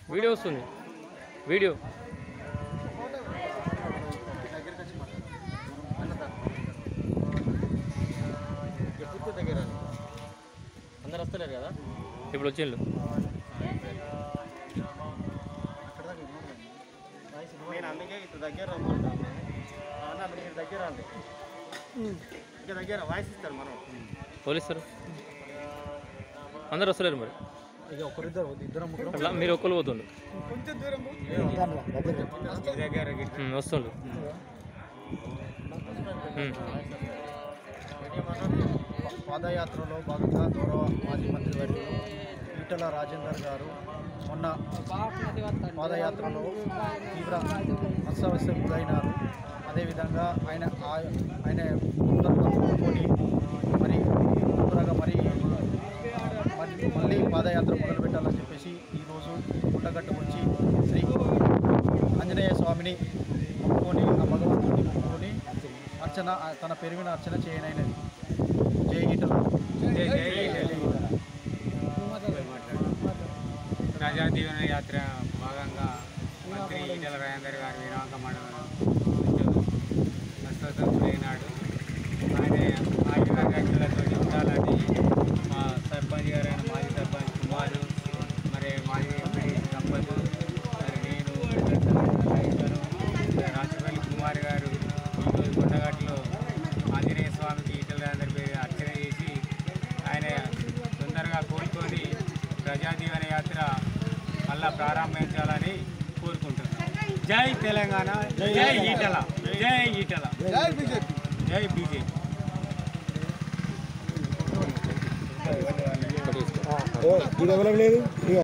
Video వస్తుంది video ఎప్పుడు దగ్గర అందరు వస్తలేరు కదా ఇప్పుడు వచ్చిండు నేను అందుకే ఇటు దగ్గర రమ్మంటాను అవునా మీరు దగ్గర అండి ఇక దగ్గర వాయిస్ ఇస్తారు మనం పోలీస్తారు అందరు వస్తలేరు మరి ఇక ఒకరిద్దరు ఇద్దరు ముగ్గురు అట్లా మీరు ఒక్కరు పోతుండు కొంచెం దూరం దగ్గర ఉమ్, వస్తుండు ఉమ్. పాదయాత్రలో భాగంగా గౌరవ మాజీ మంత్రి వర్యులు ఈటల రాజేందర్ గారు మొన్న పాదయాత్రలో తీవ్ర అస్వస్థ గురైనారు అదేవిధంగా ఆయన ఆ- ఆయన తొందరగా కోలుకొని మరి తొందరగా మరి మళ్ళీ మళ్ళీ పాదయాత్ర మొదలుపెట్టాలని చెప్పేసి ఈరోజు గుట్టగట్టుకు వచ్చి శ్రీ ఆంజనేయ స్వామిని మొక్కుకొని ఆ భగవంతుడిని మొక్కుకొని అర్చన ఆ తన పెరిగిన అర్చన చేయనైనది జై ఈటల ప్రజా దీవెన యాత్ర భాగంగా మంత్రి ఈటల రాజేందర్ గారి వినాక మండలం అస్వస్థ గురైనాడు ఆయన ఆయుర్వేదాలతో ఉండాలని మా సర్పంచ్ గారైన మాజీ సర్పంచ్ కుమారు మరి మాజీ ఎంపీ సంపత్ మరి నేను రైతులు, రాష్ట్రపతి కుమార్ గారు ఈరోజు కొండగట్టులో ఆంజనేయ స్వామికి ఈటల రాజేందర్ పేరు అర్చన చేసి ఆయన తొందరగా కోలుకొని ప్రజా దీవెన యాత్ర మళ్ళా ప్రారంభించాలని కోరుకుంటున్నాం జై తెలంగాణ జై ఈటల జై ఈటల జై బీజేపీ ఒకటి తీసుకో.